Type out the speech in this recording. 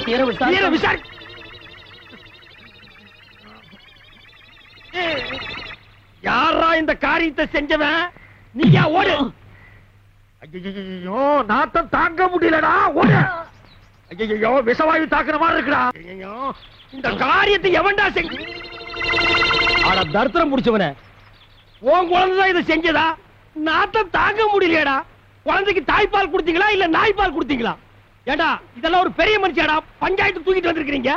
தீர விசாரி தீர விசாரி யாரா இந்த காரியத்தை செஞ்சவன் நீயா ஓடு ஐயோ நாத்தம் தாங்க முடியலடா ஓடு ஐயோ விஷவாயு தாக்குற மாதிரி இருக்குடா ஐயோ இந்த காரியத்தை எவன்டா செஞ்ச ஆனா தரித்திரம் முடிச்சவனே உன் குழந்தைதான் இதை செஞ்சதா நாத்தம் தாங்க முடியலையாடா குழந்தைக்கு தாய்ப்பால் கொடுத்தீங்களா இல்ல நாய்ப்பால் கொடுத்தீங்களா ஏடா இதெல்லாம் ஒரு பெரிய மனுஷியாடா பஞ்சாயத்து தூக்கிட்டு வந்திருக்கீங்க